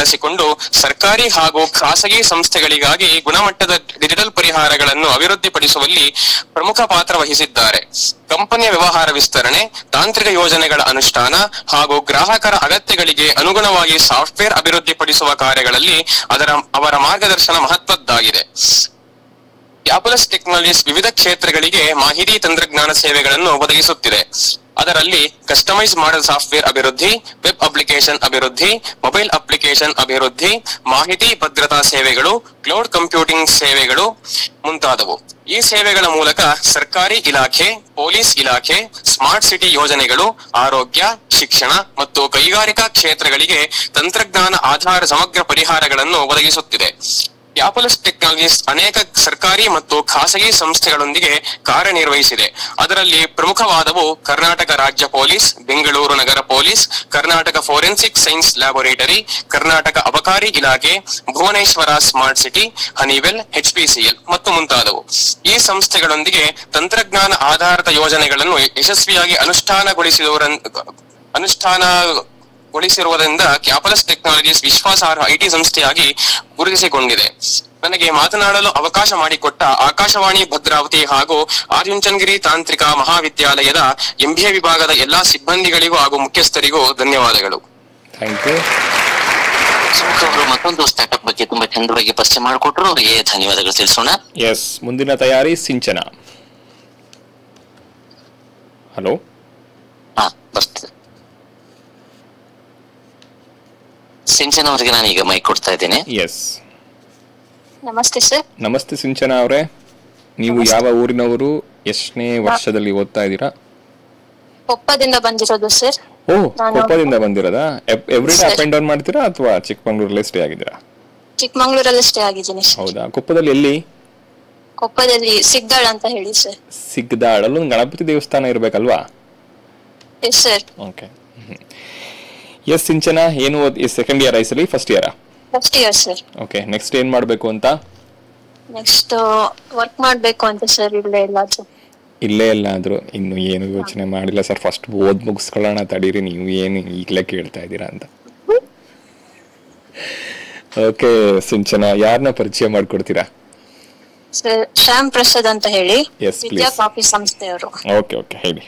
ಬಳಸಿಕೊಂಡು ಸರ್ಕಾರಿ ಹಾಗೂ ಖಾಸಗಿ ಸಂಸ್ಥೆಗಳಿಗಾಗಿ ಗುಣಮಟ್ಟದ ಡಿಜಿಟಲ್ ಪರಿಹಾರಗಳನ್ನು ಅಭಿವೃದ್ಧಿಪಡಿಸುವಲ್ಲಿ ಪ್ರಮುಖ ಪಾತ್ರ ವಹಿಸಿದ್ದಾರೆ ಕಂಪನಿಯ ವ್ಯವಹಾರ ವಿಸ್ತರಣೆ ತಾಂತ್ರಿಕ ಯೋಜನೆಗಳ ಅನುಷ್ಠಾನ ಹಾಗೂ ಗ್ರಾಹಕರ ಅಗತ್ಯಗಳಿಗೆ ಅನುಗುಣವಾಗಿ ಸಾಫ್ಟ್ವೇರ್ ಅಭಿವೃದ್ಧಿಪಡಿಸುವ ಕಾರ್ಯಗಳಲ್ಲಿ ಅದರ ಅವರ ಮಾರ್ಗದರ್ಶನ ಮಹತ್ವದ್ದಾಗಿದೆ ಯಾಪಲಸ್ ಟೆಕ್ನಾಲಜೀಸ್ ವಿವಿಧ ಕ್ಷೇತ್ರಗಳಿಗೆ ಮಾಹಿತಿ ತಂತ್ರಜ್ಞಾನ ಸೇವೆಗಳನ್ನು ಒದಗಿಸುತ್ತಿದೆ ಅದರಲ್ಲಿ ಕಸ್ಟಮೈಸ್ ಮಾಡಲ್ ಸಾಫ್ಟ್ವೇರ್ ಅಭಿವೃದ್ಧಿ ವೆಬ್ ಅಪ್ಲಿಕೇಶನ್ ಅಭಿವೃದ್ಧಿ ಮೊಬೈಲ್ ಅಪ್ಲಿಕೇಶನ್ ಅಭಿವೃದ್ಧಿ ಮಾಹಿತಿ ಭದ್ರತಾ ಸೇವೆಗಳು ಕ್ಲೌಡ್ ಕಂಪ್ಯೂಟಿಂಗ್ ಸೇವೆಗಳು ಮುಂತಾದವು ಈ ಸೇವೆಗಳ ಮೂಲಕ ಸರ್ಕಾರಿ ಇಲಾಖೆ ಪೊಲೀಸ್ ಇಲಾಖೆ ಸ್ಮಾರ್ಟ್ ಸಿಟಿ ಯೋಜನೆಗಳು ಆರೋಗ್ಯ ಶಿಕ್ಷಣ ಮತ್ತು ಕೈಗಾರಿಕಾ ಕ್ಷೇತ್ರಗಳಿಗೆ ತಂತ್ರಜ್ಞಾನ ಆಧಾರ ಸಮಗ್ರ ಪರಿಹಾರಗಳನ್ನು ಒದಗಿಸುತ್ತಿದೆ ಯಾಪಲಸ್ ಟೆಕ್ನಾಲಜೀಸ್ ಅನೇಕ ಸರ್ಕಾರಿ ಮತ್ತು ಖಾಸಗಿ ಸಂಸ್ಥೆಗಳೊಂದಿಗೆ ಕಾರ್ಯನಿರ್ವಹಿಸಿದೆ ಅದರಲ್ಲಿ ಪ್ರಮುಖವಾದವು ಕರ್ನಾಟಕ ರಾಜ್ಯ ಪೊಲೀಸ್ ಬೆಂಗಳೂರು ನಗರ police Karnataka forensic science laboratory Karnataka ಅಬಕಾರಿ ಇಲಾಖೆ Bhubaneswar smart city Honeywell HPCL ಮತ್ತು ಮುಂತಾದವು ಈ ಸಂಸ್ಥೆಗಳೊಂದಿಗೆ ತಂತ್ರಜ್ಞಾನ ಆಧಾರಿತ ಯೋಜನೆಗಳನ್ನು ಯಶಸ್ವಿಯಾಗಿ ಅನುಷ್ಠಾನಗೊಳಿಸಿದವರ ಅನುಷ್ಠಾನ ಗೊಳಿಸಿರುವುದರಿಂದ ಕ್ಯಾಪಲಸ್ ಟೆಕ್ನಾಲಜೀಸ್ ವಿಶ್ವಾಸಾರ್ಹ ಐಟಿ ಸಂಸ್ಥೆಯಾಗಿ ಗುರುತಿಸಿಕೊಂಡಿದೆ ನನಗೆ ಮಾತನಾಡಲು ಅವಕಾಶ ಮಾಡಿಕೊಟ್ಟ ಆಕಾಶವಾಣಿ ಭದ್ರಾವತಿ ಹಾಗೂ ಆರ್ಯುಂಚನಗಿರಿ ತಾಂತ್ರಿಕ ಮಹಾವಿದ್ಯಾಲಯದ ಎಂಬಿಎ ವಿಭಾಗದ ಎಲ್ಲಾ ಸಿಬ್ಬಂದಿಗಳಿಗೂ ಹಾಗೂ ಮುಖ್ಯಸ್ಥರಿಗೂ ಧನ್ಯವಾದಗಳು ಥ್ಯಾಂಕ್ ಯು ಸುಮುಖ ಅವರು ಮತ್ತೊಂದು ಸ್ಟಾರ್ಟ್ಅಪ್ ಬಗ್ಗೆ ತುಂಬಾ ಚಂದವಾಗಿ ಪರಿಚಯ ಮಾಡಿಕೊಟ್ರು ಅವರಿಗೆ ಧನ್ಯವಾದಗಳು ತಿಳಿಸೋಣ ಎಸ್ ಮುಂದಿನ ತಯಾರಿ ಸಿಂಚನ ಹಲೋ ಹಾ ಬರ್ತದೆ ಸಿಂಚನ ಅವರಿಗೆ ನಾನು ಈಗ ಮೈಕ್ ಕೊಡ್ತಾ ಇದ್ದೇನೆ ಎಸ್ ನಮಸ್ತೆ ಸರ್ ನಮಸ್ತೆ ಸಿಂಚನ ಅವರೇ ನೀವು ಯಾವ ಊರಿನವರು ಎಷ್ಟನೇ ವರ್ಷದಲ್ಲಿ ಓದ್ತಾ ಇದ್ದೀರಾ ಕೊಪ್ಪದಿಂದ ಬಂದಿರೋದು ಸರ್ ಓ ನಾನು- ಕೊಪ್ಪದಿಂದ ಬಂದಿರೋದಾ every day Sir. Up and down ಮಾಡ್ತೀರಾ ಅಥವಾ ಚಿಕ್ಕಮಂಗ್ಳೂರಲ್ಲೇ ಸ್ಟೇ ಆಗಿದ್ದೀರಾ ಚಿಕ್ಕಮಂಗ್ಳೂರಲ್ಲಿ ಸ್ಟೇ ಆಗಿದ್ದೀನಿ ಸರ್ ಹೌದಾ ಕೊಪ್ಪದಲ್ಲಿ ಎಲ್ಲಿ ಕೊಪ್ಪದಲ್ಲಿ ಸಿಗ್ದಾಳ್ ಅಂತ ಹೇಳಿ ಸರ್ ಸಿಗ್ದಾಳ್ ಅಲ್ಲೊಂದು ಗಣಪತಿ ದೇವಸ್ಥಾನ ಇರ್ಬೇಕಲ್ವಾ yes sir okay yes Sinchana ಏನು ಸೆಕೆಂಡ್ ಇಯರ್ ಐಸಲಿ ಫಸ್ಟ್ ಇಯರಾ first year sir okay next ಏನ್ ಮಾಡ್ಬೇಕು ಅಂತ ನೆಕ್ಸ್ಟ್ ವರ್ಕ್ ಮಾಡ್ಬೇಕು ಅಂತ ಸರ್ ಇಲ್ಲೇ ಎಲ್ಲಾದ್ರು ಇಲ್ಲೇ ಎಲ್ಲಾದ್ರೂ ಇನ್ನು ಏನು ಯೋಚನೆ ಮಾಡಿಲ್ಲ ಸರ್ ಫಸ್ಟ್ ಓದ್ ಮುಗಿಸ್ಕೊಳ್ಳೋಣ ತಡೀರಿ ನೀವು ಏನು ಈಗಲೇ ಕೇಳ್ತಾ ಇದ್ದೀರಾ ಅಂತ ಓಕೆ ಸಿಂಚನ ಯಾರನ್ನ ಪರಿಚಯ ಮಾಡ್ಕೊಡ್ತೀರಾ ಸರ್ ಶ್ಯಾಮ್ ಪ್ರಸಾದ್ ಅಂತ ಹೇಳಿ Yes, ವಿದ್ಯಾ please. ಕಾಫಿ ಸಂಸ್ಥೆಯವರು ಓಕೆ ಓಕೆ ಹೇಳಿ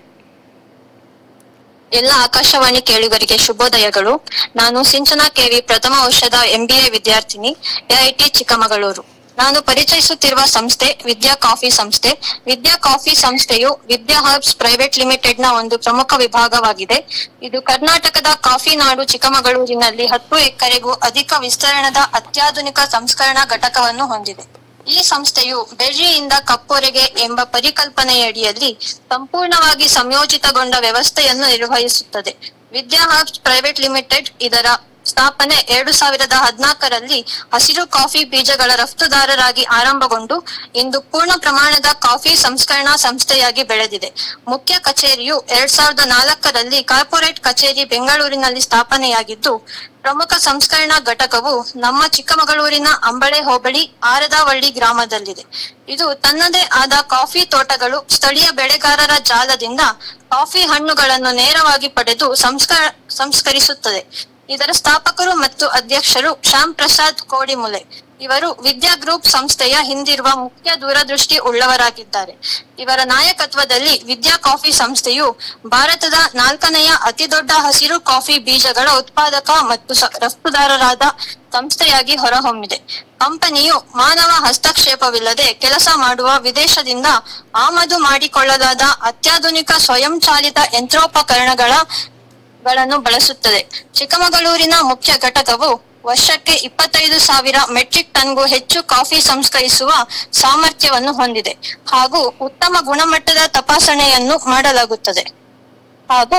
ಎಲ್ಲ ಆಕಾಶವಾಣಿ ಕೇಳುಗರಿಗೆ ಶುಭೋದಯಗಳು ನಾನು ಸಿಂಚನ ಕೆವಿ ಪ್ರಥಮ ವರ್ಷದ ಎಂಬಿಎ ವಿದ್ಯಾರ್ಥಿನಿ ಎಐಟಿ ಚಿಕ್ಕಮಗಳೂರು ನಾನು ಪರಿಚಯಿಸುತ್ತಿರುವ ಸಂಸ್ಥೆ ವಿದ್ಯಾ ಕಾಫಿ ಸಂಸ್ಥೆ ವಿದ್ಯಾ ಕಾಫಿ ಸಂಸ್ಥೆಯು ವಿದ್ಯಾ ಹರ್ಬ್ಸ್ ಪ್ರೈವೇಟ್ ಲಿಮಿಟೆಡ್ ನ ಒಂದು ಪ್ರಮುಖ ವಿಭಾಗವಾಗಿದೆ ಇದು ಕರ್ನಾಟಕದ ಕಾಫಿ ನಾಡು ಚಿಕ್ಕಮಗಳೂರಿನಲ್ಲಿ ಹತ್ತು ಎಕರೆಗೂ ಅಧಿಕ ವಿಸ್ತರಣದ ಅತ್ಯಾಧುನಿಕ ಸಂಸ್ಕರಣಾ ಘಟಕವನ್ನು ಹೊಂದಿದೆ ಈ ಸಂಸ್ಥೆಯು ಬೆರ್ರಿಯಿಂದ ಕಪ್ಪೊರೆಗೆ ಎಂಬ ಪರಿಕಲ್ಪನೆಯಡಿಯಲ್ಲಿ ಸಂಪೂರ್ಣವಾಗಿ ಸಂಯೋಜಿತಗೊಂಡ ವ್ಯವಸ್ಥೆಯನ್ನು ನಿರ್ವಹಿಸುತ್ತದೆ ವಿದ್ಯಾ ಹಬ್ಸ್ ಪ್ರೈವೇಟ್ ಲಿಮಿಟೆಡ್ ಇದರ ಸ್ಥಾಪನೆ ಎರಡು ಸಾವಿರದ ಹದಿನಾಲ್ಕರಲ್ಲಿ ಹಸಿರು ಕಾಫಿ ಬೀಜಗಳ ರಫ್ತುದಾರರಾಗಿ ಆರಂಭಗೊಂಡು ಇಂದು ಪೂರ್ಣ ಪ್ರಮಾಣದ ಕಾಫಿ ಸಂಸ್ಕರಣಾ ಸಂಸ್ಥೆಯಾಗಿ ಬೆಳೆದಿದೆ ಮುಖ್ಯ ಕಚೇರಿಯು ಎರಡ್ ಸಾವಿರದ ನಾಲ್ಕರಲ್ಲಿ ಕಾರ್ಪೊರೇಟ್ ಕಚೇರಿ ಬೆಂಗಳೂರಿನಲ್ಲಿ ಸ್ಥಾಪನೆಯಾಗಿದ್ದು ಪ್ರಮುಖ ಸಂಸ್ಕರಣಾ ಘಟಕವು ನಮ್ಮ ಚಿಕ್ಕಮಗಳೂರಿನ ಅಂಬಳೆ ಹೋಬಳಿ ಆರದವಳ್ಳಿ ಗ್ರಾಮದಲ್ಲಿದೆ ಇದು ತನ್ನದೇ ಆದ ಕಾಫಿ ತೋಟಗಳು ಸ್ಥಳೀಯ ಬೆಳೆಗಾರರ ಜಾಲದಿಂದ ಕಾಫಿ ಹಣ್ಣುಗಳನ್ನು ನೇರವಾಗಿ ಪಡೆದು ಸಂಸ್ಕ ಸಂಸ್ಕರಿಸುತ್ತದೆ ಇದರ ಸ್ಥಾಪಕರು ಮತ್ತು ಅಧ್ಯಕ್ಷರು ಶ್ಯಾಮ್ ಪ್ರಸಾದ್ ಕೋಡಿಮುಲೆ ಇವರು ವಿದ್ಯಾ ಗ್ರೂಪ್ ಸಂಸ್ಥೆಯ ಹಿಂದಿರುವ ಮುಖ್ಯ ದೂರದೃಷ್ಟಿ ಉಳ್ಳವರಾಗಿದ್ದಾರೆ ಇವರ ನಾಯಕತ್ವದಲ್ಲಿ ವಿದ್ಯಾ ಕಾಫಿ ಸಂಸ್ಥೆಯು ಭಾರತದ ನಾಲ್ಕನೆಯ ಅತಿದೊಡ್ಡ ಹಸಿರು ಕಾಫಿ ಬೀಜಗಳ ಉತ್ಪಾದಕ ಮತ್ತು ಸ- ರಫ್ತುದಾರರಾದ ಸಂಸ್ಥೆಯಾಗಿ ಹೊರಹೊಮ್ಮಿದೆ ಕಂಪನಿಯು ಮಾನವ ಹಸ್ತಕ್ಷೇಪವಿಲ್ಲದೆ ಕೆಲಸ ಮಾಡುವ ವಿದೇಶದಿಂದ ಆಮದು ಮಾಡಿಕೊಳ್ಳಲಾದ ಅತ್ಯಾಧುನಿಕ ಸ್ವಯಂಚಾಲಿತ ಯಂತ್ರೋಪಕರಣಗಳ ಗಳನ್ನು ಬಳಸುತ್ತದೆ ಚಿಕ್ಕಮಗಳೂರಿನ ಮುಖ್ಯ ಘಟಕವು ವರ್ಷಕ್ಕೆ ಇಪ್ಪತ್ತೈದು ಸಾವಿರ ಮೆಟ್ರಿಕ್ ಟನ್ಗೂ ಹೆಚ್ಚು ಕಾಫಿ ಸಂಸ್ಕರಿಸುವ ಸಾಮರ್ಥ್ಯವನ್ನು ಹೊಂದಿದೆ ಹಾಗೂ ಉತ್ತಮ ಗುಣಮಟ್ಟದ ತಪಾಸಣೆಯನ್ನು ಮಾಡಲಾಗುತ್ತದೆ ಹಾಗೂ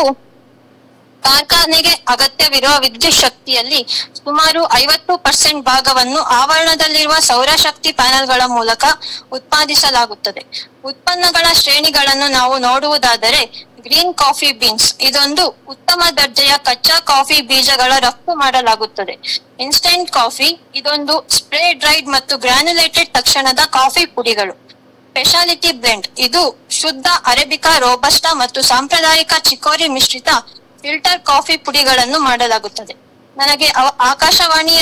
ಕಾರ್ಖಾನೆಗೆ ಅಗತ್ಯವಿರುವ ವಿದ್ಯುತ್ ಶಕ್ತಿಯಲ್ಲಿ ಸುಮಾರು ಐವತ್ತು ಪರ್ಸೆಂಟ್ ಭಾಗವನ್ನು ಆವರಣದಲ್ಲಿರುವ ಸೌರಶಕ್ತಿ ಪ್ಯಾನೆಲ್ಗಳ ಮೂಲಕ ಉತ್ಪಾದಿಸಲಾಗುತ್ತದೆ ಉತ್ಪನ್ನಗಳ ಶ್ರೇಣಿಗಳನ್ನು ನಾವು ನೋಡುವುದಾದರೆ ಗ್ರೀನ್ ಕಾಫಿ ಬೀನ್ಸ್ ಇದೊಂದು ಉತ್ತಮ ದರ್ಜೆಯ ಕಚ್ಚಾ ಕಾಫಿ ಬೀಜಗಳ ರಫ್ತು ಮಾಡಲಾಗುತ್ತದೆ ಇನ್ಸ್ಟೆಂಟ್ ಕಾಫಿ ಇದೊಂದು ಸ್ಪ್ರೇ ಡ್ರೈಡ್ ಮತ್ತು ಗ್ರಾನ್ಯುಲೇಟೆಡ್ ತಕ್ಷಣದ ಕಾಫಿ ಪುಡಿಗಳು ಸ್ಪೆಷಾಲಿಟಿ ಬ್ಲೆಂಡ್ ಇದು ಶುದ್ಧ ಅರೇಬಿಕಾ ರೋಬಸ್ಟಾ ಮತ್ತು ಸಾಂಪ್ರದಾಯಿಕ ಚಿಕೋರಿ ಮಿಶ್ರಿತ ಫಿಲ್ಟರ್ ಕಾಫಿ ಪುಡಿಗಳನ್ನು ಮಾಡಲಾಗುತ್ತದೆ ನನಗೆ ಅವ- ಆಕಾಶವಾಣಿಯ